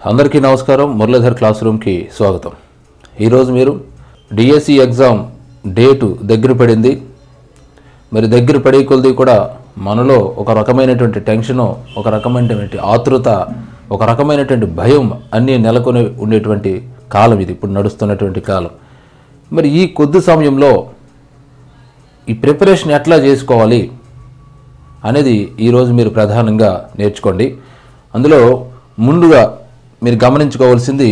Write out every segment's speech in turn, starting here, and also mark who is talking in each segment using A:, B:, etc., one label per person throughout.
A: అందరికీ నమస్కారం మురళీధర్ క్లాస్ రూమ్కి స్వాగతం ఈరోజు మీరు డిఎస్సి ఎగ్జామ్ డేటు దగ్గర పడింది మరి దగ్గర పడే కొలది కూడా మనలో ఒక రకమైనటువంటి టెన్షను ఒక రకమైనటువంటి ఆతృత ఒక రకమైనటువంటి భయం అన్నీ నెలకొని ఉండేటువంటి కాలం ఇది ఇప్పుడు నడుస్తున్నటువంటి కాలం మరి ఈ కొద్ది సమయంలో ఈ ప్రిపరేషన్ ఎట్లా చేసుకోవాలి అనేది ఈరోజు మీరు ప్రధానంగా నేర్చుకోండి అందులో ముందుగా మీరు గమనించుకోవాల్సింది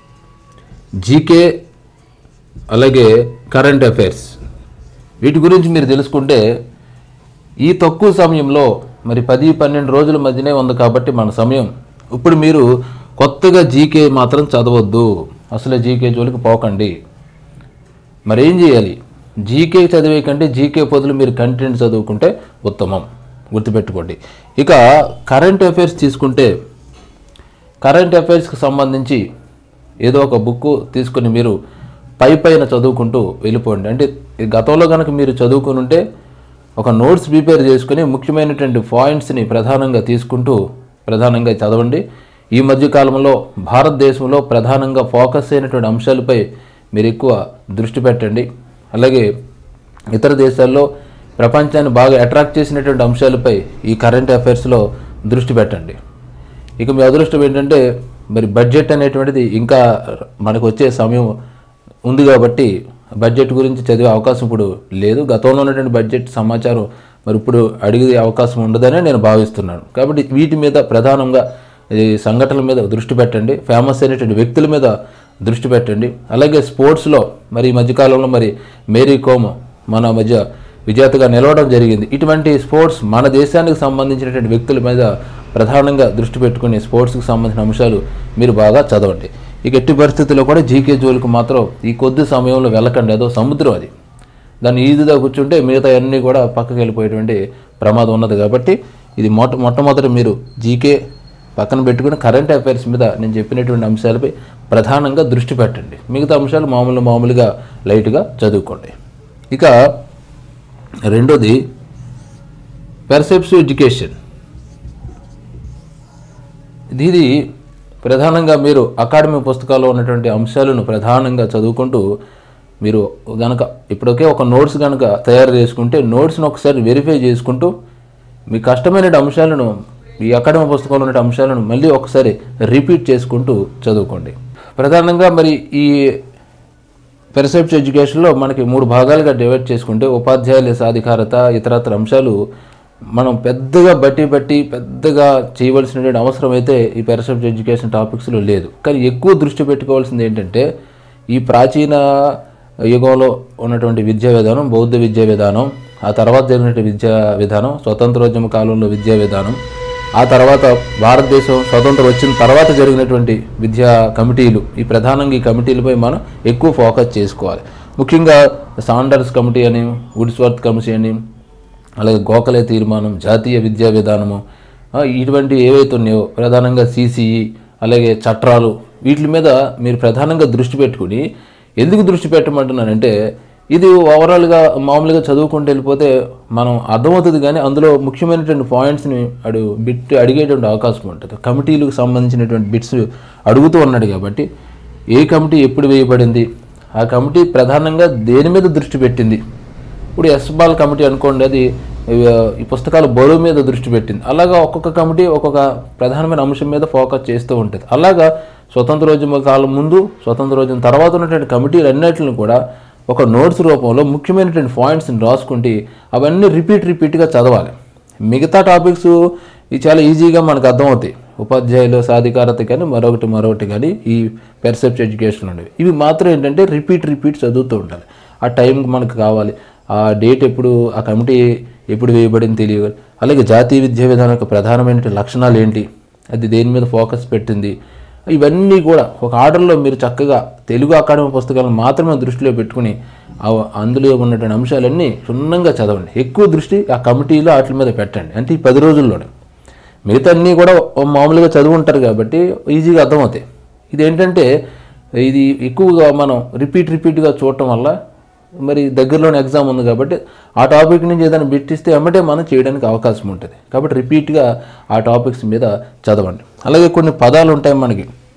A: జీకే అలాగే కరెంట్ అఫైర్స్ వీటి గురించి మీరు తెలుసుకుంటే ఈ తక్కువ సమయంలో మరి పది పన్నెండు రోజుల మధ్యనే ఉంది కాబట్టి మన సమయం ఇప్పుడు మీరు కొత్తగా జీకే మాత్రం చదవద్దు అసలే జీకే జోలికి పోకండి మరి ఏం చేయాలి జీకే చదివే కంటే జీకే బదులు మీరు కంటెంట్ చదువుకుంటే ఉత్తమం గుర్తుపెట్టుకోండి ఇక కరెంట్ అఫైర్స్ తీసుకుంటే కరెంట్ అఫైర్స్కి సంబంధించి ఏదో ఒక బుక్ తీసుకుని మీరు పై పైన చదువుకుంటూ వెళ్ళిపోండి అంటే ఈ గతంలో కనుక మీరు చదువుకుని ఉంటే ఒక నోట్స్ ప్రిపేర్ చేసుకుని ముఖ్యమైనటువంటి పాయింట్స్ని ప్రధానంగా తీసుకుంటూ ప్రధానంగా చదవండి ఈ మధ్య కాలంలో భారతదేశంలో ప్రధానంగా ఫోకస్ అయినటువంటి అంశాలపై మీరు ఎక్కువ దృష్టి పెట్టండి అలాగే ఇతర దేశాల్లో ప్రపంచాన్ని బాగా అట్రాక్ట్ చేసినటువంటి అంశాలపై ఈ కరెంట్ అఫైర్స్లో దృష్టి పెట్టండి ఇక మీ అదృష్టం ఏంటంటే మరి బడ్జెట్ అనేటువంటిది ఇంకా మనకు వచ్చే సమయం ఉంది కాబట్టి బడ్జెట్ గురించి చదివే అవకాశం ఇప్పుడు లేదు గతంలో ఉన్నటువంటి బడ్జెట్ సమాచారం మరి ఇప్పుడు అడిగే అవకాశం ఉండదనే నేను భావిస్తున్నాను కాబట్టి వీటి మీద ప్రధానంగా ఈ సంఘటనల మీద దృష్టి పెట్టండి ఫేమస్ అయినటువంటి వ్యక్తుల మీద దృష్టి పెట్టండి అలాగే స్పోర్ట్స్లో మరి ఈ మధ్యకాలంలో మరి మేరీ కోమ్ మన మధ్య విజేతగా నిలవడం జరిగింది ఇటువంటి స్పోర్ట్స్ మన దేశానికి సంబంధించినటువంటి వ్యక్తుల మీద ప్రధానంగా దృష్టి పెట్టుకుని స్పోర్ట్స్కి సంబంధించిన అంశాలు మీరు బాగా చదవండి ఇక ఎట్టి పరిస్థితుల్లో కూడా జీకే జోలికి మాత్రం ఈ కొద్ది సమయంలో వెళ్ళకండి అదో సముద్రం అది దాన్ని ఈజీగా కూర్చుంటే మిగతా అన్నీ కూడా పక్కకి వెళ్ళిపోయేటువంటి ప్రమాదం ఉన్నది కాబట్టి ఇది మొట్ట మొట్టమొదటి మీరు జీకే పక్కన పెట్టుకుని కరెంట్ అఫైర్స్ మీద నేను చెప్పినటువంటి అంశాలపై ప్రధానంగా దృష్టి పెట్టండి మిగతా అంశాలు మామూలు మామూలుగా లైట్గా చదువుకోండి ఇక రెండోది పెర్సెప్సివ్ ఎడ్యుకేషన్ ఇది ప్రధానంగా మీరు అకాడమీ పుస్తకాల్లో ఉన్నటువంటి అంశాలను ప్రధానంగా చదువుకుంటూ మీరు గనక ఇప్పటికే ఒక నోట్స్ కనుక తయారు చేసుకుంటే నోట్స్ను ఒకసారి వెరిఫై చేసుకుంటూ మీ కష్టమైన అంశాలను ఈ అకాడమీ పుస్తకంలో ఉన్న అంశాలను మళ్ళీ ఒకసారి రిపీట్ చేసుకుంటూ చదువుకోండి ప్రధానంగా మరి ఈ పెర్సెప్ట్ ఎడ్యుకేషన్లో మనకి మూడు భాగాలుగా డివైడ్ చేసుకుంటే ఉపాధ్యాయుల సాధికారత ఇతరత్ర అంశాలు మనం పెద్దగా బట్టి బట్టి పెద్దగా చేయవలసినటువంటి అవసరం అయితే ఈ పెర్సెప్ట్ ఎడ్యుకేషన్ టాపిక్స్లో లేదు కానీ ఎక్కువ దృష్టి పెట్టుకోవాల్సింది ఏంటంటే ఈ ప్రాచీన యుగంలో ఉన్నటువంటి విద్యా విధానం బౌద్ధ విద్యా విధానం ఆ తర్వాత జరిగినటువంటి విద్యా విధానం స్వతంత్రోద్యమ కాలంలో విద్యా విధానం ఆ తర్వాత భారతదేశం స్వతంత్రం వచ్చిన తర్వాత జరిగినటువంటి విద్యా కమిటీలు ఈ ప్రధానంగా ఈ కమిటీలపై మనం ఎక్కువ ఫోకస్ చేసుకోవాలి ముఖ్యంగా సాండర్స్ కమిటీ అని వుడ్స్వర్త్ కమిటీ అని అలాగే గోఖలే తీర్మానం జాతీయ విద్యా విధానము ఆ, ఇటువంటి ఏవైతే ఉన్నాయో ప్రధానంగా సిసిఈ అలాగే చట్టాలు వీటి మీద మీరు ప్రధానంగా దృష్టి పెట్టుకుని ఎందుకు దృష్టి పెట్టమంటున్నానంటే ఇది ఓవరాల్గా మామూలుగా చదువుకుంటూ వెళ్ళిపోతే మనం అర్థమవుతుంది కానీ అందులో ముఖ్యమైనటువంటి పాయింట్స్ని అడు బిట్ అడిగేటువంటి అవకాశం ఉంటుంది కమిటీలకు సంబంధించినటువంటి బిట్స్ అడుగుతూ ఉన్నాడు కాబట్టి ఏ కమిటీ ఎప్పుడు వేయబడింది ఆ కమిటీ ప్రధానంగా దేని మీద దృష్టి పెట్టింది ఇప్పుడు ఎస్బాల్ కమిటీ అనుకోండి అది ఆ, ఈ పుస్తకాల బరువు మీద దృష్టి పెట్టింది అలాగా ఒక్కొక్క కమిటీ ఒక్కొక్క ప్రధానమైన అంశం మీద ఫోకస్ చేస్తూ ఉంటుంది అలాగా స్వతంత్రోద్యమ కాలం ముందు స్వతంత్రోద్యమం తర్వాత ఉన్నటువంటి కమిటీలు అన్నిటిని కూడా ఒక నోట్స్ రూపంలో ముఖ్యమైనటువంటి పాయింట్స్ని రాసుకుంటే అవన్నీ రిపీట్ రిపీట్గా చదవాలి మిగతా టాపిక్స్ ఇవి చాలా ఈజీగా మనకు అర్థమవుతాయి ఉపాధ్యాయుల సాధికారత కానీ మరొకటి మరొకటి కానీ ఈ పెర్సెప్ట్ ఎడ్యుకేషన్ ఉండేవి ఇవి మాత్రం ఏంటంటే రిపీట్ రిపీట్ చదువుతూ ఉండాలి ఆ టైంకి మనకు కావాలి ఆ డేట్ ఎప్పుడు ఆ కమిటీ ఎప్పుడు వేయబడింది తెలియదు అలాగే జాతీయ విద్యా విధానం యొక్క ప్రధానమైన లక్షణాలు ఏంటి అది దేని మీద ఫోకస్ పెట్టింది ఇవన్నీ కూడా ఒక ఆర్డర్లో మీరు చక్కగా తెలుగు అకాడమీ పుస్తకాలను మాత్రమే దృష్టిలో పెట్టుకుని ఆ- అందులో ఉన్నటువంటి అంశాలన్నీ క్షుణ్ణంగా చదవండి ఎక్కువ దృష్టి ఆ కమిటీలో వాటి మీద పెట్టండి అంటే ఈ పది రోజుల్లోనే మిగతా అన్నీ కూడా ఓ మామూలుగా చదువు ఉంటారు కాబట్టి ఈజీగా అర్థమవుతాయి ఇది ఏంటంటే ఇది ఎక్కువగా మనం రిపీట్ రిపీట్గా చూడటం వల్ల మరి దగ్గరలోనే ఎగ్జామ్ ఉంది కాబట్టి ఆ టాపిక్ నుంచి ఏదైనా బిట్టిస్తే ఎమ్మటే మనం చేయడానికి అవకాశం ఉంటుంది కాబట్టి రిపీట్గా ఆ టాపిక్స్ మీద చదవండి అలాగే కొన్ని పదాలు ఉంటాయి మనకి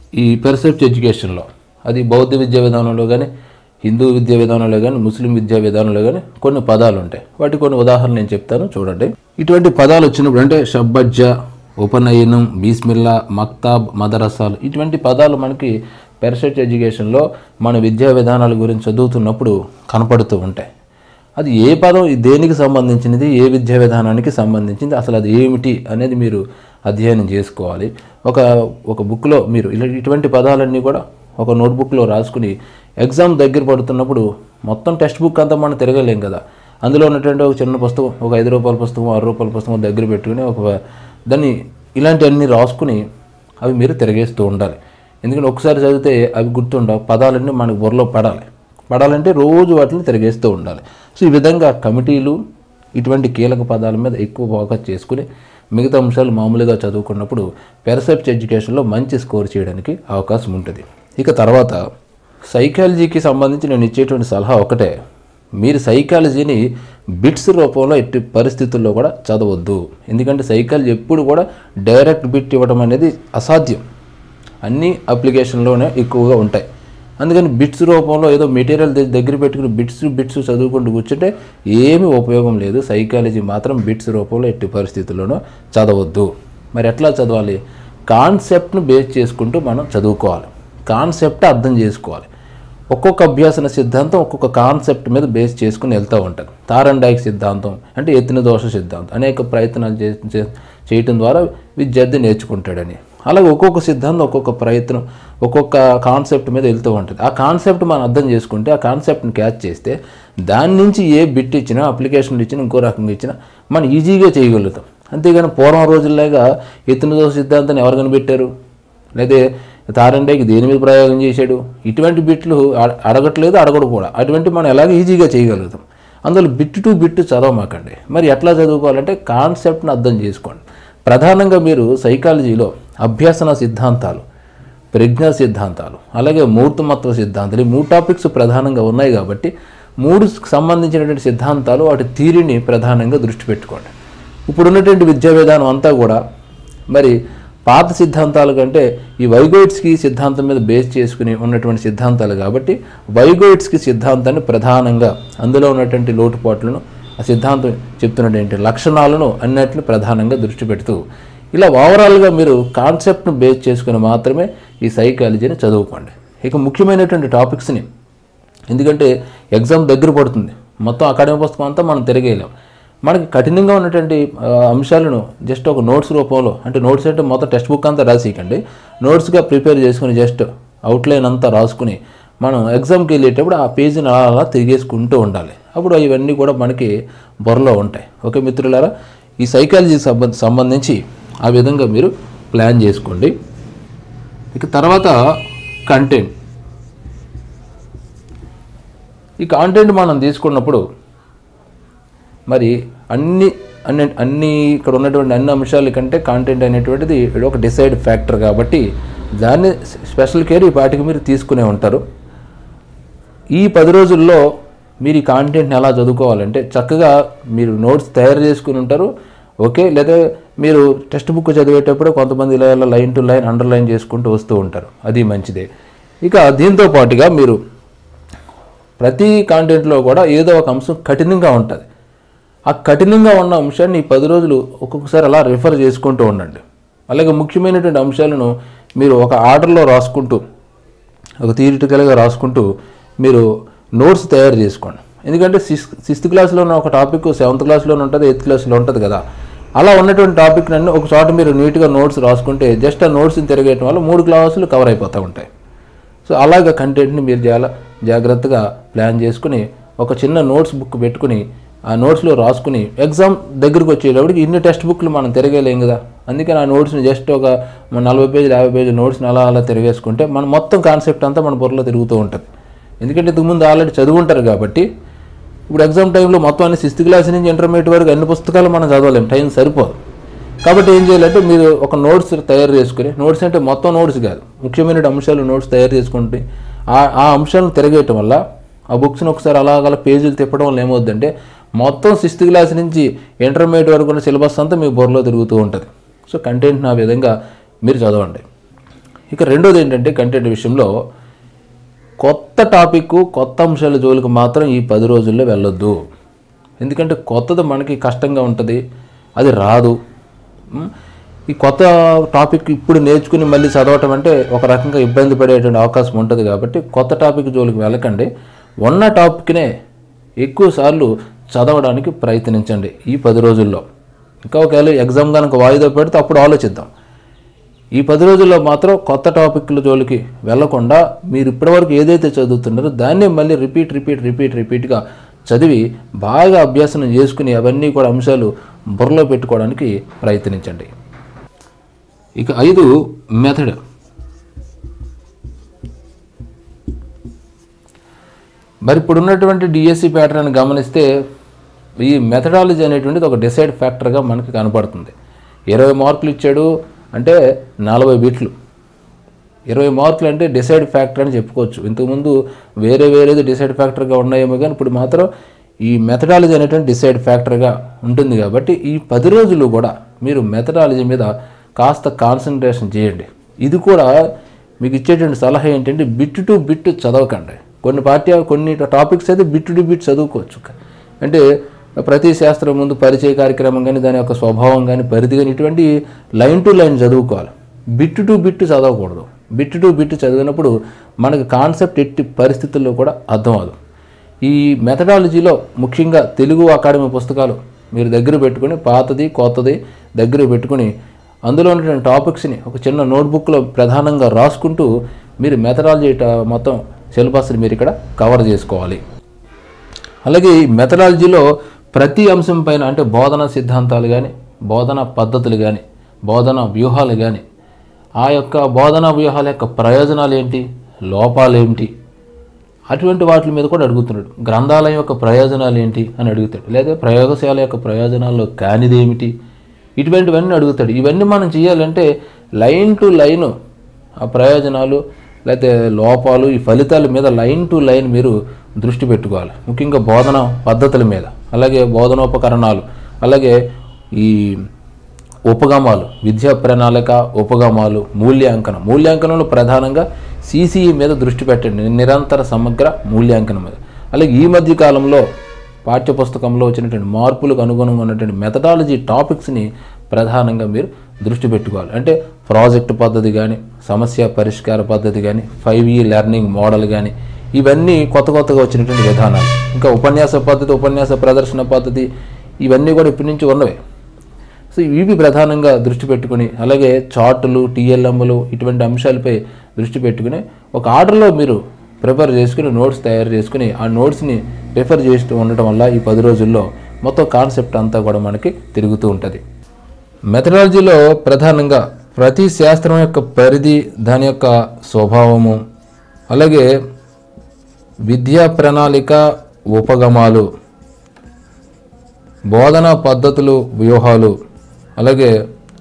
A: ఈ పెర్సెప్ట్ ఎడ్యుకేషన్లో అది బౌద్ధ విద్యా విధానంలో కానీ హిందూ విద్యా విధానంలో కానీ ముస్లిం విద్యా విధానంలో కానీ కొన్ని పదాలు ఉంటాయి వాటి కొన్ని ఉదాహరణలు నేను చెప్తాను చూడండి ఇటువంటి పదాలు వచ్చినప్పుడు అంటే షబ్బజ్జ ఉపనయనం బీస్మిల్లా మక్తాబ్ మదరసాలు ఇటువంటి పదాలు మనకి పెర్సెప్ట్ ఎడ్యుకేషన్లో మన విద్యా విధానాల గురించి చదువుతున్నప్పుడు కనపడుతూ ఉంటాయి అది ఏ పదం దేనికి సంబంధించినది ఏ విద్యా విధానానికి సంబంధించింది అసలు అది ఏమిటి అనేది మీరు అధ్యయనం చేసుకోవాలి ఒక ఒక బుక్లో మీరు ఇలా ఇటువంటి పదాలన్నీ కూడా ఒక నోట్బుక్లో రాసుకుని ఎగ్జామ్ దగ్గర పడుతున్నప్పుడు మొత్తం టెక్స్ట్ బుక్ అంతా మనం తిరగలేం కదా అందులో ఉన్నటువంటి ఒక చిన్న పుస్తకం ఒక ఐదు రూపాయల పుస్తకం ఆరు రూపాయల పుస్తకం దగ్గర పెట్టుకుని ఒక దాన్ని ఇలాంటివన్నీ రాసుకుని అవి మీరు తిరగేస్తూ ఉండాలి ఎందుకంటే ఒకసారి చదివితే అవి గుర్తుండవు పదాలన్నీ మనకు బుర్రలో పడాలి పడాలంటే రోజు వాటిని తిరిగేస్తూ ఉండాలి సో ఈ విధంగా కమిటీలు ఇటువంటి కీలక పదాల మీద ఎక్కువ ఫోకస్ చేసుకుని మిగతా అంశాలు మామూలుగా చదువుకున్నప్పుడు పెర్సెప్ట్ ఎడ్యుకేషన్లో మంచి స్కోర్ చేయడానికి అవకాశం ఉంటుంది ఇక తర్వాత సైకాలజీకి సంబంధించి నేను ఇచ్చేటువంటి సలహా ఒకటే మీరు సైకాలజీని బిట్స్ రూపంలో ఎట్టి పరిస్థితుల్లో కూడా చదవద్దు ఎందుకంటే సైకాలజీ ఎప్పుడు కూడా డైరెక్ట్ బిట్ ఇవ్వడం అనేది అసాధ్యం అన్ని అప్లికేషన్లోనే ఎక్కువగా ఉంటాయి అందుకని బిట్స్ రూపంలో ఏదో మెటీరియల్ ద- దగ్గర పెట్టుకుని బిట్స్ బిట్స్ చదువుకుంటూ కూర్చుంటే ఏమీ ఉపయోగం లేదు సైకాలజీ మాత్రం బిట్స్ రూపంలో ఎట్టి పరిస్థితుల్లోనూ చదవద్దు మరి ఎట్లా చదవాలి కాన్సెప్ట్ను బేస్ చేసుకుంటూ మనం చదువుకోవాలి కాన్సెప్ట్ అర్థం చేసుకోవాలి ఒక్కొక్క అభ్యాసన సిద్ధాంతం ఒక్కొక్క కాన్సెప్ట్ మీద బేస్ చేసుకుని వెళ్తూ ఉంటుంది తారండాయిక్ సిద్ధాంతం అంటే ఎత్తిన దోష సిద్ధాంతం అనేక ప్రయత్నాలు చే చే- చేయటం ద్వారా విద్యార్థి నేర్చుకుంటాడని అలాగే ఒక్కొక్క సిద్ధాంతం ఒక్కొక్క ప్రయత్నం ఒక్కొక్క కాన్సెప్ట్ మీద వెళ్తూ ఉంటుంది ఆ కాన్సెప్ట్ మనం అర్థం చేసుకుంటే ఆ కాన్సెప్ట్ని క్యాచ్ చేస్తే దాని నుంచి ఏ బిట్ ఇచ్చినా అప్లికేషన్లు ఇచ్చినా ఇంకో రకంగా ఇచ్చినా మనం ఈజీగా చేయగలుగుతాం అంతేగాని పూర్వం రోజుల్లాగా ఎత్తిన దోష సిద్ధాంతాన్ని ఎవరు కనిపెట్టారు లేదా తారండేకి దేని మీద ప్రయోగం చేశాడు ఇటువంటి బిట్లు అడ- అడగట్లేదు అడగడు కూడా అటువంటి మనం ఎలాగ ఈజీగా చేయగలుగుతాం అందులో బిట్ టు బిట్ చదవమాకండి మరి ఎట్లా చదువుకోవాలంటే కాన్సెప్ట్ని అర్థం చేసుకోండి ప్రధానంగా మీరు సైకాలజీలో అభ్యసన సిద్ధాంతాలు ప్రజ్ఞా సిద్ధాంతాలు అలాగే మూర్తమత్వ సిద్ధాంతాలు ఈ మూడు టాపిక్స్ ప్రధానంగా ఉన్నాయి కాబట్టి మూడు సంబంధించినటువంటి సిద్ధాంతాలు వాటి థీరీని ప్రధానంగా దృష్టి పెట్టుకోండి ఇప్పుడు ఉన్నటువంటి విద్యా విధానం అంతా కూడా మరి పాత సిద్ధాంతాల కంటే ఈ వైగోయిడ్స్కి సిద్ధాంతం మీద బేస్ చేసుకుని ఉన్నటువంటి సిద్ధాంతాలు కాబట్టి వైగోయిడ్స్కి సిద్ధాంతాన్ని ప్రధానంగా అందులో ఉన్నటువంటి లోటుపాట్లను ఆ సిద్ధాంతం చెప్తున్నటువంటి లక్షణాలను అన్నిటిని ప్రధానంగా దృష్టి పెడుతూ ఇలా ఓవరాల్గా మీరు కాన్సెప్ట్ను బేస్ చేసుకుని మాత్రమే ఈ సైకాలజీని చదువుకోండి ఇక ముఖ్యమైనటువంటి టాపిక్స్ని ఎందుకంటే ఎగ్జామ్ దగ్గర పడుతుంది మొత్తం అకాడమిక్ పుస్తకం అంతా మనం తిరగేయలేం మనకి కఠినంగా ఉన్నటువంటి ఆ, అంశాలను జస్ట్ ఒక నోట్స్ రూపంలో అంటే నోట్స్ అంటే మొత్తం టెక్స్ట్ బుక్ అంతా రాసికండి నోట్స్గా ప్రిపేర్ చేసుకుని జస్ట్ అవుట్లైన్ అంతా రాసుకుని మనం ఎగ్జామ్కి వెళ్ళేటప్పుడు ఆ పేజీని అలా అలా తిరిగేసుకుంటూ ఉండాలి అప్పుడు ఇవన్నీ కూడా మనకి బుర్రలో ఉంటాయి ఓకే మిత్రులారా ఈ సైకాలజీకి సంబంధ సంబంధించి ఆ విధంగా మీరు ప్లాన్ చేసుకోండి ఇక తర్వాత కంటెంట్ ఈ కాంటెంట్ మనం తీసుకున్నప్పుడు మరి అన్ని అన్ని అన్ని ఇక్కడ ఉన్నటువంటి అన్ని అంశాల కంటే కాంటెంట్ అనేటువంటిది ఇది ఒక డిసైడ్ ఫ్యాక్టర్ కాబట్టి దాన్ని స్పెషల్ కేర్ ఈ పాటికి మీరు తీసుకునే ఉంటారు ఈ పది రోజుల్లో మీరు ఈ కాంటెంట్ని ఎలా చదువుకోవాలంటే చక్కగా మీరు నోట్స్ తయారు చేసుకుని ఉంటారు ఓకే లేదా మీరు టెక్స్ట్ బుక్ చదివేటప్పుడు కొంతమంది ఇలా ఇలా లైన్ టు లైన్ అండర్లైన్ చేసుకుంటూ వస్తూ ఉంటారు అది మంచిదే ఇక దీంతో పాటుగా మీరు ప్రతి కాంటెంట్లో కూడా ఏదో ఒక అంశం కఠినంగా ఉంటుంది ఆ కఠినంగా ఉన్న అంశాన్ని ఈ పది రోజులు ఒక్కొక్కసారి అలా రిఫర్ చేసుకుంటూ ఉండండి అలాగే ముఖ్యమైనటువంటి అంశాలను మీరు ఒక ఆర్డర్లో రాసుకుంటూ ఒక థియరిటికల్గా రాసుకుంటూ మీరు నోట్స్ తయారు చేసుకోండి ఎందుకంటే సిక్స్త్ సిక్స్త్ క్లాస్లో ఉన్న ఒక టాపిక్ సెవెంత్ క్లాస్లోనే ఉంటుంది ఎయిత్ క్లాస్లో ఉంటుంది కదా అలా ఉన్నటువంటి టాపిక్ నన్ను ఒక చోట మీరు నీట్గా నోట్స్ రాసుకుంటే జస్ట్ ఆ నోట్స్ని తిరగేయటం వల్ల మూడు క్లాసులు కవర్ అయిపోతూ ఉంటాయి సో అలాగ కంటెంట్ని మీరు చాలా జాగ్రత్తగా ప్లాన్ చేసుకుని ఒక చిన్న నోట్స్ బుక్ పెట్టుకుని ఆ నోట్స్లో రాసుకుని ఎగ్జామ్ దగ్గరికి వచ్చేటప్పటికి ఇన్ని టెక్స్ట్ బుక్లు మనం తిరగలేం కదా అందుకని ఆ నోట్స్ని జస్ట్ ఒక మన నలభై పేజీలు యాభై పేజీల నోట్స్ని అలా అలా తిరగేసుకుంటే మన మొత్తం కాన్సెప్ట్ అంతా మన బుర్రలో తిరుగుతూ ఉంటుంది ఎందుకంటే ఇంతకుముందు ఆల్రెడీ చదువుంటారు కాబట్టి ఇప్పుడు ఎగ్జామ్ టైంలో మొత్తం అన్ని సిక్స్త్ క్లాస్ నుంచి ఇంటర్మీడియట్ వరకు అన్ని పుస్తకాలు మనం చదవలేం టైం సరిపోదు కాబట్టి ఏం చేయాలంటే మీరు ఒక నోట్స్ తయారు చేసుకుని నోట్స్ అంటే మొత్తం నోట్స్ కాదు ముఖ్యమైన అంశాలు నోట్స్ తయారు చేసుకుంటే ఆ ఆ అంశాలను తిరగేయటం వల్ల ఆ బుక్స్ని ఒకసారి అలాగల పేజీలు తిప్పడం వల్ల ఏమవుద్దంటే మొత్తం సిక్స్త్ క్లాస్ నుంచి ఇంటర్మీడియట్ వరకు ఉన్న సిలబస్ అంతా మీ బుర్రలో తిరుగుతూ ఉంటుంది సో కంటెంట్ని ఆ విధంగా మీరు చదవండి ఇక రెండోది ఏంటంటే కంటెంట్ విషయంలో కొత్త టాపిక్ కొత్త అంశాల జోలికి మాత్రం ఈ పది రోజుల్లో వెళ్ళొద్దు ఎందుకంటే కొత్తది మనకి కష్టంగా ఉంటుంది అది రాదు ఉమ్, ఈ కొత్త టాపిక్ ఇప్పుడు నేర్చుకుని మళ్ళీ చదవటం అంటే ఒక రకంగా ఇబ్బంది పడేటువంటి అవకాశం ఉంటుంది కాబట్టి కొత్త టాపిక్ జోలికి వెళ్ళకండి ఉన్న టాపిక్నే ఎక్కువ సార్లు చదవడానికి ప్రయత్నించండి ఈ పది రోజుల్లో ఇంకా ఒకవేళ ఎగ్జామ్ కనుక వాయిదా పెడితే అప్పుడు ఆలోచిద్దాం ఈ పది రోజుల్లో మాత్రం కొత్త టాపిక్ల జోలికి వెళ్లకుండా మీరు ఇప్పటివరకు ఏదైతే చదువుతున్నారో దాన్నే మళ్ళీ రిపీట్ రిపీట్ రిపీట్ రిపీట్గా చదివి బాగా అభ్యాసనం చేసుకుని అవన్నీ కూడా అంశాలు బుర్రలో పెట్టుకోవడానికి ప్రయత్నించండి ఇక ఐదు మెథడ్ మరి ఇప్పుడు ఉన్నటువంటి డిఎస్సి ప్యాటర్న్ గమనిస్తే ఈ మెథడాలజీ అనేటువంటిది ఒక డిసైడ్ ఫ్యాక్టర్గా మనకి కనపడుతుంది ఇరవై మార్కులు ఇచ్చాడు అంటే నలభై బిట్లు ఇరవై మార్కులు అంటే డిసైడ్ ఫ్యాక్టర్ అని చెప్పుకోవచ్చు ఇంతకుముందు వేరే వేరేది డిసైడ్ ఫ్యాక్టర్గా ఉన్నాయేమో కానీ ఇప్పుడు మాత్రం ఈ మెథడాలజీ అనేటువంటి డిసైడ్ ఫ్యాక్టర్గా ఉంటుంది కాబట్టి ఈ పది రోజులు కూడా మీరు మెథడాలజీ మీద కాస్త కాన్సన్ట్రేషన్ చేయండి ఇది కూడా మీకు ఇచ్చేటువంటి సలహా ఏంటంటే బిట్ టు బిట్ చదవకండి కొన్ని పాఠ్య కొన్ని టాపిక్స్ అయితే బిట్ టు బిట్ చదువుకోవచ్చు అంటే ప్రతి శాస్త్రం ముందు పరిచయ కార్యక్రమం కానీ దాని యొక్క స్వభావం కానీ పరిధి కానీ ఇటువంటి లైన్ టు లైన్ చదువుకోవాలి బిట్ టు బిట్ చదవకూడదు బిట్ టు బిట్ చదివినప్పుడు మనకి కాన్సెప్ట్ ఎట్టి పరిస్థితుల్లో కూడా అర్థం అవ్వదు ఈ మెథడాలజీలో ముఖ్యంగా తెలుగు అకాడమీ పుస్తకాలు మీరు దగ్గర పెట్టుకొని పాతది కొత్తది దగ్గర పెట్టుకొని అందులో ఉన్నటువంటి టాపిక్స్ని ఒక చిన్న నోట్బుక్లో ప్రధానంగా రాసుకుంటూ మీరు మెథడాలజీ ట- మొత్తం సిలబస్ని మీరు ఇక్కడ కవర్ చేసుకోవాలి అలాగే ఈ మెథడాలజీలో ప్రతి అంశం పైన అంటే బోధన సిద్ధాంతాలు కానీ బోధన పద్ధతులు కానీ బోధన వ్యూహాలు కానీ ఆ యొక్క బోధనా వ్యూహాల యొక్క ప్రయోజనాలు ఏంటి లోపాలు ఏంటి అటువంటి వాటి మీద కూడా అడుగుతున్నాడు గ్రంథాలయం యొక్క ప్రయోజనాలు ఏంటి అని అడుగుతాడు లేదా ప్రయోగశాల యొక్క ప్రయోజనాల్లో కానిదేమిటి ఇటువంటివన్నీ అడుగుతాడు ఇవన్నీ మనం చేయాలంటే లైన్ టు లైన్ ఆ ప్రయోజనాలు లేకపోతే లోపాలు ఈ ఫలితాల మీద లైన్ టు లైన్ మీరు దృష్టి పెట్టుకోవాలి ముఖ్యంగా బోధన పద్ధతుల మీద అలాగే బోధనోపకరణాలు అలాగే ఈ ఉపగమాలు విద్యా ప్రణాళిక ఉపగమాలు మూల్యాంకనం మూల్యాంకనంలో ప్రధానంగా సిసిఈ మీద దృష్టి పెట్టండి నిరంతర సమగ్ర మూల్యాంకనం మీద అలాగే ఈ మధ్య కాలంలో పాఠ్యపుస్తకంలో వచ్చినటువంటి మార్పులకు అనుగుణంగా ఉన్నటువంటి మెథడాలజీ టాపిక్స్ని ప్రధానంగా మీరు దృష్టి పెట్టుకోవాలి అంటే ప్రాజెక్ట్ పద్ధతి కానీ సమస్య పరిష్కార పద్ధతి కానీ ఫైవ్ ఈ లెర్నింగ్ మోడల్ కానీ ఇవన్నీ కొత్త కొత్తగా వచ్చినటువంటి విధానాలు ఇంకా ఉపన్యాస పద్ధతి ఉపన్యాస ప్రదర్శన పద్ధతి ఇవన్నీ కూడా ఇప్పటి నుంచి ఉన్నవే సో ఇవి ప్రధానంగా దృష్టి పెట్టుకుని అలాగే చార్టులు టీఎల్ఎంలు ఇటువంటి అంశాలపై దృష్టి పెట్టుకుని ఒక ఆర్డర్లో మీరు ప్రిపేర్ చేసుకుని నోట్స్ తయారు చేసుకుని ఆ నోట్స్ని రిఫర్ చేస్తూ ఉండటం వల్ల ఈ పది రోజుల్లో మొత్తం కాన్సెప్ట్ అంతా కూడా మనకి తిరుగుతూ ఉంటుంది మెథడాలజీలో ప్రధానంగా ప్రతి శాస్త్రం యొక్క పరిధి దాని యొక్క స్వభావము అలాగే విద్యా ప్రణాళిక ఉపగమాలు బోధనా పద్ధతులు వ్యూహాలు అలాగే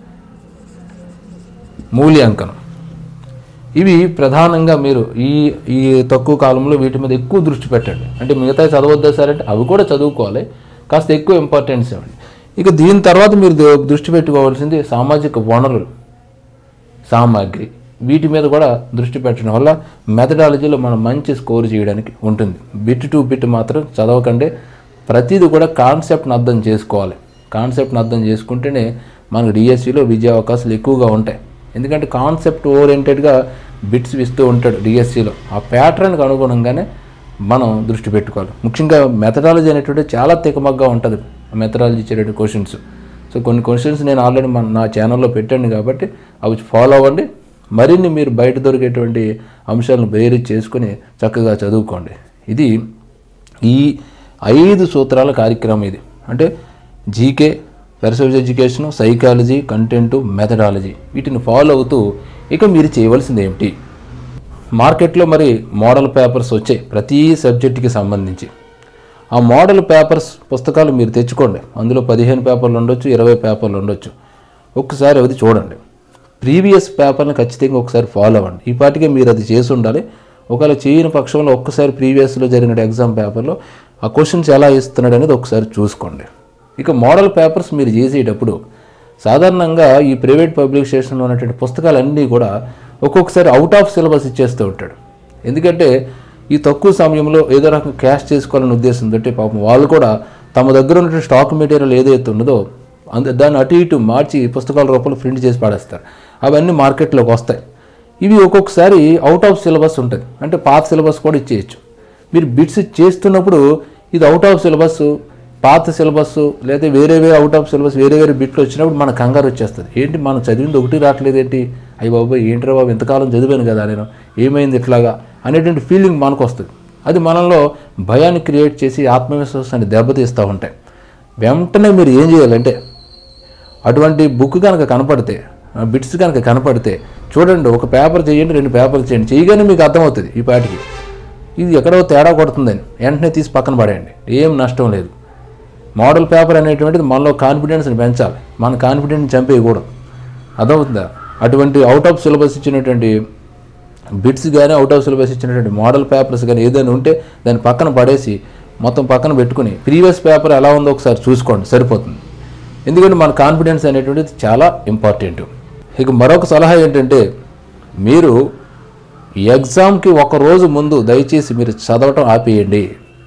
A: మూల్యాంకనం ఇవి ప్రధానంగా మీరు ఈ ఈ తక్కువ కాలంలో వీటి మీద ఎక్కువ దృష్టి పెట్టండి అంటే మిగతా చదవద్దా సార్ అంటే అవి కూడా చదువుకోవాలి కాస్త ఎక్కువ ఇంపార్టెన్స్ ఇవ్వండి ఇక దీని తర్వాత మీరు ద- దృష్టి పెట్టుకోవాల్సింది సామాజిక వనరులు సామాగ్రి వీటి మీద కూడా దృష్టి పెట్టడం వల్ల మెథడాలజీలో మనం మంచి స్కోర్ చేయడానికి ఉంటుంది బిట్ టు బిట్ మాత్రం చదవకండి ప్రతిదీ కూడా కాన్సెప్ట్ని అర్థం చేసుకోవాలి కాన్సెప్ట్ని అర్థం చేసుకుంటేనే మనకు డిఎస్సిలో విజయ అవకాశాలు ఎక్కువగా ఉంటాయి ఎందుకంటే కాన్సెప్ట్ ఓరియంటెడ్గా బిట్స్ ఇస్తూ ఉంటాడు డిఎస్సిలో ఆ ప్యాటర్న్కి అనుగుణంగానే మనం దృష్టి పెట్టుకోవాలి ముఖ్యంగా మెథడాలజీ అనేటువంటి చాలా తికమగ్గా ఉంటుంది మెథడాలజీ ఇచ్చేటువంటి క్వశ్చన్స్ సో కొన్ని క్వశ్చన్స్ నేను ఆల్రెడీ మన నా ఛానల్లో పెట్టాను కాబట్టి అవి ఫాలో అవ్వండి మరిన్ని మీరు బయట దొరికేటువంటి అంశాలను బేరీ చేసుకుని చక్కగా చదువుకోండి ఇది ఈ ఐదు సూత్రాల కార్యక్రమం ఇది అంటే జీకే పెర్సెప్స్ ఎడ్యుకేషన్ సైకాలజీ కంటెంట్ మెథడాలజీ వీటిని ఫాలో అవుతూ ఇక మీరు చేయవలసింది ఏమిటి మార్కెట్లో మరి మోడల్ పేపర్స్ వచ్చాయి ప్రతి సబ్జెక్టుకి సంబంధించి ఆ మోడల్ పేపర్స్ పుస్తకాలు మీరు తెచ్చుకోండి అందులో పదిహేను పేపర్లు ఉండొచ్చు ఇరవై పేపర్లు ఉండొచ్చు ఒక్కసారి అది చూడండి ప్రీవియస్ పేపర్ని ఖచ్చితంగా ఒకసారి ఫాలో అవ్వండి ఈ పాటికే మీరు అది చేసి ఉండాలి ఒకవేళ చేయని పక్షంలో ఒక్కసారి ప్రీవియస్లో జరిగిన ఎగ్జామ్ పేపర్లో ఆ క్వశ్చన్స్ ఎలా ఇస్తున్నాడు అనేది ఒకసారి చూసుకోండి ఇక మోడల్ పేపర్స్ మీరు చేసేటప్పుడు సాధారణంగా ఈ ప్రైవేట్ పబ్లికేషన్లో ఉన్నటువంటి పుస్తకాలన్నీ కూడా ఒక్కొక్కసారి అవుట్ ఆఫ్ సిలబస్ ఇచ్చేస్తూ ఉంటాడు ఎందుకంటే ఈ తక్కువ సమయంలో ఏదో రకం క్యాష్ చేసుకోవాలనే ఉద్దేశంతో పాపం వాళ్ళు కూడా తమ దగ్గర ఉన్న స్టాక్ మెటీరియల్ ఏదైతే ఉన్నదో అంద దాన్ని అటు ఇటు మార్చి పుస్తకాల రూపంలో ప్రింట్ చేసి పాడేస్తారు అవన్నీ మార్కెట్లోకి వస్తాయి ఇవి ఒక్కొక్కసారి అవుట్ ఆఫ్ సిలబస్ ఉంటుంది అంటే పాత సిలబస్ కూడా ఇచ్చేయచ్చు మీరు బిట్స్ చేస్తున్నప్పుడు ఇది అవుట్ ఆఫ్ సిలబస్ పాత సిలబస్ లేదా వేరే వేరే అవుట్ ఆఫ్ సిలబస్ వేరే వేరే బిట్లు వచ్చినప్పుడు మన కంగారు వచ్చేస్తుంది ఏంటి మనం చదివింది ఒకటి రావట్లేదు ఏంటి అయ్యి బాబు ఏంట్రా బాబు ఇంతకాలం చదివాను కదా నేను ఏమైంది ఇట్లాగా అనేటువంటి ఫీలింగ్ మనకు వస్తుంది అది మనలో భయాన్ని క్రియేట్ చేసి ఆత్మవిశ్వాసాన్ని దెబ్బతీస్తూ ఉంటాయి వెంటనే మీరు ఏం చేయాలంటే అటువంటి బుక్ కనుక కనపడితే ఆ బిట్స్ కనుక కనపడితే చూడండి ఒక పేపర్ చేయండి రెండు పేపర్లు చేయండి చేయగానే మీకు అర్థమవుతుంది ఈ పాటికి ఇది ఎక్కడో తేడా కొడుతుందని వెంటనే తీసి పక్కన పడేయండి ఏం నష్టం లేదు మోడల్ పేపర్ అనేటువంటిది మనలో కాన్ఫిడెన్స్ని పెంచాలి మన కాన్ఫిడెన్స్ చంపేయకూడదు అర్థమవుతుందా అటువంటి అవుట్ ఆఫ్ సిలబస్ ఇచ్చినటువంటి బిట్స్ కానీ అవుట్ ఆఫ్ సిలబస్ ఇచ్చినటువంటి మోడల్ పేపర్స్ కానీ ఏదైనా ఉంటే దాన్ని పక్కన పడేసి మొత్తం పక్కన పెట్టుకుని ప్రీవియస్ పేపర్ ఎలా ఉందో ఒకసారి చూసుకోండి సరిపోతుంది ఎందుకంటే మన కాన్ఫిడెన్స్ అనేటువంటిది చాలా ఇంపార్టెంట్ ఇక మరొక సలహా ఏంటంటే మీరు ఎగ్జామ్కి ఒక రోజు ముందు దయచేసి మీరు చదవటం ఆపేయండి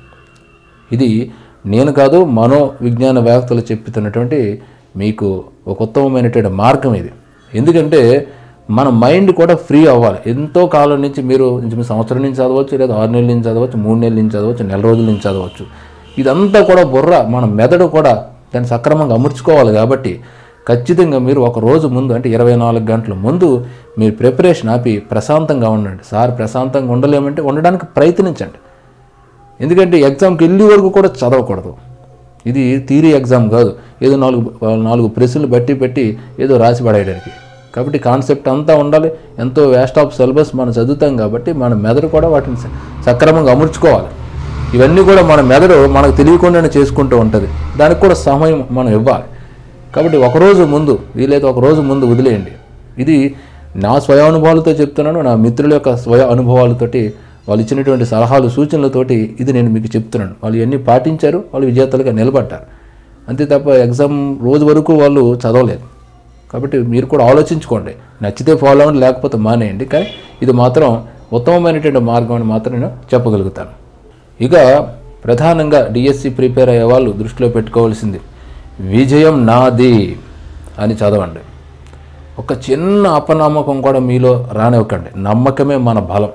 A: ఇది నేను కాదు మనో విజ్ఞాన వేత్తలు చెప్తున్నటువంటి మీకు ఒక ఉత్తమమైనటువంటి మార్గం ఇది ఎందుకంటే మన మైండ్ కూడా ఫ్రీ అవ్వాలి ఎంతో కాలం నుంచి మీరు ఇంచుమించు సంవత్సరం నుంచి చదవచ్చు లేదా ఆరు నెలల నుంచి చదవచ్చు మూడు నెలల నుంచి చదవచ్చు నెల రోజుల నుంచి చదవచ్చు ఇదంతా కూడా బుర్ర మన మెదడు కూడా దాన్ని సక్రమంగా అమర్చుకోవాలి కాబట్టి ఖచ్చితంగా మీరు ఒక రోజు ముందు అంటే ఇరవై నాలుగు గంటల ముందు మీరు ప్రిపరేషన్ ఆపి ప్రశాంతంగా ఉండండి సార్ ప్రశాంతంగా ఉండలేమంటే ఉండడానికి ప్రయత్నించండి ఎందుకంటే ఎగ్జామ్కి వెళ్ళే వరకు కూడా చదవకూడదు ఇది థీరీ ఎగ్జామ్ కాదు ఏదో నాలుగు నాలుగు ప్రశ్నలు బట్టి పెట్టి ఏదో రాసి పడేయడానికి కాబట్టి కాన్సెప్ట్ అంతా ఉండాలి ఎంతో వేస్ట్ ఆఫ్ సిలబస్ మనం చదువుతాం కాబట్టి మన మెదడు కూడా వాటిని స- సక్రమంగా అమర్చుకోవాలి ఇవన్నీ కూడా మన మెదడు మనకు తెలియకుండానే చేసుకుంటూ ఉంటుంది దానికి కూడా సమయం మనం ఇవ్వాలి కాబట్టి ఒకరోజు ముందు వీలైతే ఒక రోజు ముందు వదిలేయండి ఇది నా స్వయ అనుభవాలతో చెప్తున్నాను నా మిత్రుల యొక్క స్వయ అనుభవాలతోటి వాళ్ళు ఇచ్చినటువంటి సలహాలు సూచనలతోటి ఇది నేను మీకు చెప్తున్నాను వాళ్ళు ఇవన్నీ పాటించారు వాళ్ళు విజేతలుగా నిలబడ్డారు అంతే తప్ప ఎగ్జామ్ రోజు వరకు వాళ్ళు చదవలేదు కాబట్టి మీరు కూడా ఆలోచించుకోండి నచ్చితే ఫాలో అవ్వండి లేకపోతే మానేయండి కానీ ఇది మాత్రం ఉత్తమమైనటువంటి మార్గం అని మాత్రం నేను చెప్పగలుగుతాను ఇక ప్రధానంగా డిఎస్సి ప్రిపేర్ అయ్యే వాళ్ళు దృష్టిలో పెట్టుకోవాల్సింది విజయం నాది అని చదవండి ఒక చిన్న అపనమ్మకం కూడా మీలో రానివ్వకండి నమ్మకమే మన బలం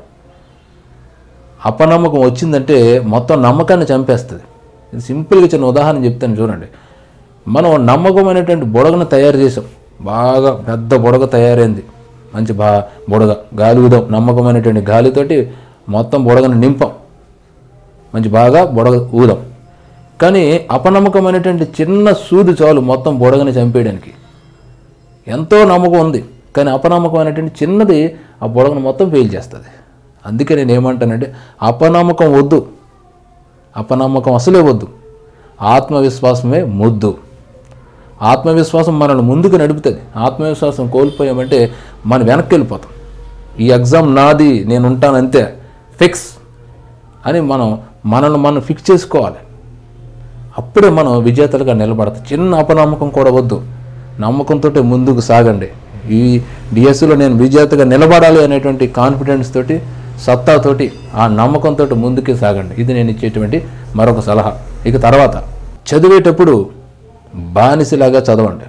A: అపనమ్మకం వచ్చిందంటే మొత్తం నమ్మకాన్ని చంపేస్తుంది ఇది సింపుల్గా చిన్న ఉదాహరణ చెప్తాను చూడండి మనం నమ్మకమైనటువంటి బుడగను తయారు చేసాం బాగా పెద్ద బుడగ తయారైంది మంచి బా బుడగ గాలి ఊదాం నమ్మకమైనటువంటి గాలితోటి మొత్తం బుడగను నింపాం మంచి బాగా బుడగ ఊదాం కానీ అపనమ్మకమైనటువంటి చిన్న సూది చాలు మొత్తం బుడగని చంపేయడానికి ఎంతో నమ్మకం ఉంది కానీ అపనమ్మకం అనేటువంటి చిన్నది ఆ బుడగను మొత్తం ఫెయిల్ చేస్తుంది అందుకే నేను ఏమంటానంటే అపనమ్మకం వద్దు అపనమ్మకం అసలే వద్దు ఆత్మవిశ్వాసమే ముద్దు ఆత్మవిశ్వాసం మనల్ని ముందుకు నడుపుతుంది ఆత్మవిశ్వాసం కోల్పోయామంటే మనం వెనక్కి వెళ్ళిపోతాం ఈ ఎగ్జామ్ నాది నేను ఉంటాను అంతే ఫిక్స్ అని మనం మనల్ని మనం ఫిక్స్ చేసుకోవాలి అప్పుడే మనం విజేతలుగా నిలబడతాం చిన్న అపనమ్మకం కూడా వద్దు నమ్మకంతో ముందుకు సాగండి ఈ డిఎస్సిలో నేను విజేతగా నిలబడాలి అనేటువంటి కాన్ఫిడెన్స్ తోటి సత్తాతోటి ఆ నమ్మకంతో ముందుకే సాగండి ఇది నేను ఇచ్చేటువంటి మరొక సలహా ఇక తర్వాత చదివేటప్పుడు బానిసలాగా చదవండి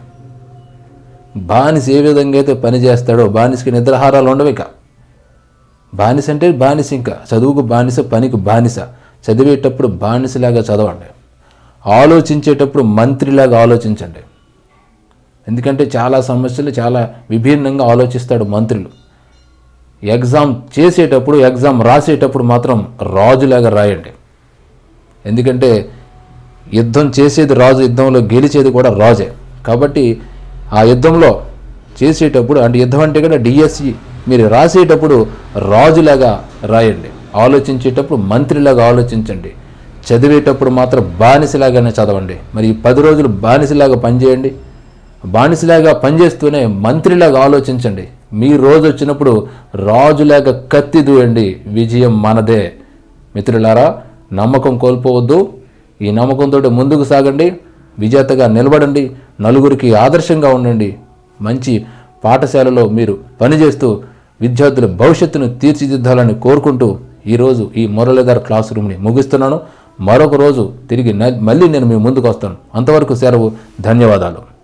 A: బానిస ఏ విధంగా అయితే పని చేస్తాడో బానిసకి నిద్రాహారాలు ఉండవు ఇక బానిస అంటే బానిస ఇంకా చదువుకు బానిస పనికి బానిస చదివేటప్పుడు బానిసలాగా చదవండి ఆలోచించేటప్పుడు మంత్రిలాగా ఆలోచించండి ఎందుకంటే చాలా సమస్యలు చాలా విభిన్నంగా ఆలోచిస్తాడు మంత్రులు ఎగ్జామ్ చేసేటప్పుడు ఎగ్జామ్ రాసేటప్పుడు మాత్రం రాజులాగా రాయండి ఎందుకంటే యుద్ధం చేసేది రాజు యుద్ధంలో గెలిచేది కూడా రాజే కాబట్టి ఆ యుద్ధంలో చేసేటప్పుడు అంటే యుద్ధం అంటే కూడా డిఎస్సి మీరు రాసేటప్పుడు రాజులాగా రాయండి ఆలోచించేటప్పుడు మంత్రిలాగా ఆలోచించండి చదివేటప్పుడు మాత్రం బానిసలాగానే చదవండి మరి ఈ పది రోజులు బానిసలాగా పనిచేయండి బానిసలాగా పనిచేస్తూనే మంత్రిలాగా ఆలోచించండి మీ రోజు వచ్చినప్పుడు రాజులాగా కత్తి దూయండి విజయం మనదే మిత్రులారా నమ్మకం కోల్పోవద్దు ఈ నమ్మకంతో ముందుకు సాగండి విజేతగా నిలబడండి నలుగురికి ఆదర్శంగా ఉండండి మంచి పాఠశాలలో మీరు పనిచేస్తూ విద్యార్థుల భవిష్యత్తును తీర్చిదిద్దాలని కోరుకుంటూ ఈరోజు ఈ మురళీధర్ క్లాస్ రూమ్ని ముగిస్తున్నాను మరొక రోజు తిరిగి న- మళ్ళీ నేను మీ ముందుకు వస్తాను అంతవరకు సెలవు ధన్యవాదాలు